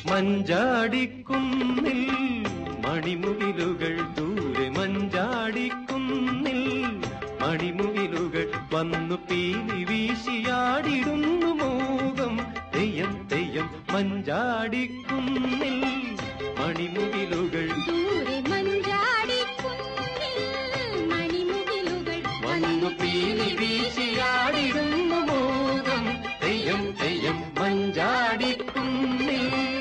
മഞ്ചാടിക്കുന്നിൽ മണിമുകിലുകൾ ദൂരെ മഞ്ചാടിക്കുന്നിൽ മണിമുകിലുകൾ വന്നു പീലി വീശിയാടിടുന്നു മോകം തെയ്യം തെയ്യം മഞ്ചാടിക്കുന്നിൽ മണിമുകിലുകൾ ദൂരെ മഞ്ചാടിക്കുന്നിൽ മണിമുകിലുകൾ വന്നു പീലി വീശിയാടിടുന്നു മോകം തെയ്യം തെയ്യം മഞ്ചാടിക്കുന്നിൽ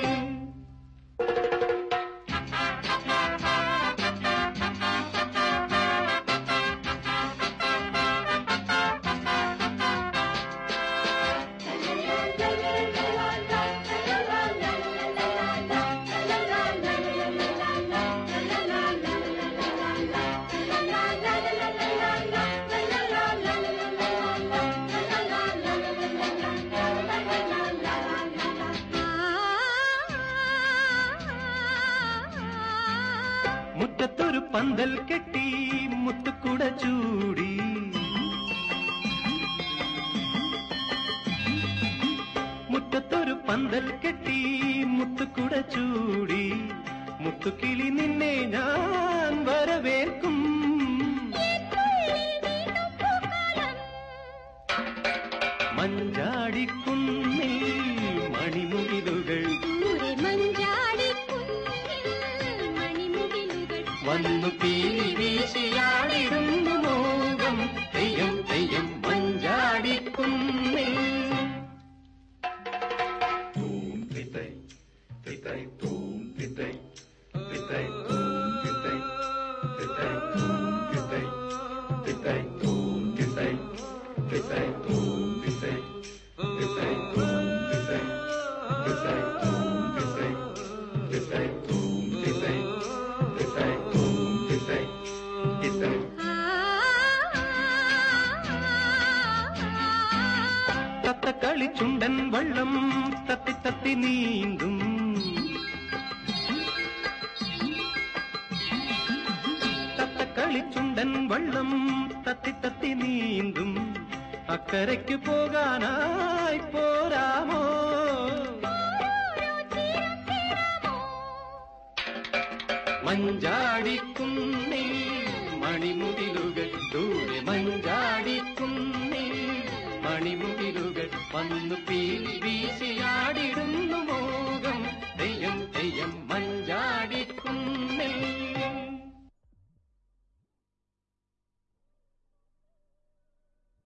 മുറ്റത്തൊരു പന്തൽ കെട്ടി മുത്തുക്കുട ചൂടി മുറ്റത്തൊരു പന്തൽ കെട്ടി മുത്തുക്കുട ചൂടി മുത്തുക്കിളി നിന്നെ ഞാൻ വരവേൽക്കും മഞ്ചാടിക്കുന്നിൽ മണിമുകിലുകൾ ദൂരെ മഞ്ചാടിക്കുന്നിൽ മണിമുകിലുകൾ വന്നു പീലി വീശിയാടിടുന്നു മോകം Theyyam Theyyam മഞ്ചാടിക്കുന്നിൽ Tum titay, titay tum titay, titay tum titay, titay tum titay, titay tum titay, titay tum titay, titay tum titay, titay tum titay, titay tum titay, titay tum titay, titay തത്തക്കളി ചുണ്ടൻ വള്ളം തത്തി തത്തി നീന്തും തത്തക്കളി ചുണ്ടൻ വള്ളം തത്തി തത്തി നീന്തും അക്കരയ്ക്ക് പോകാനായി പോരാമോ മഞ്ചാടിക്കുന്നിൽ മണിമുകിലുകൾ ദൂരെ മഞ്ചാടിക്കുന്നിൽ മണിമുകിലുകൾ വന്നു പീലി വീശിയ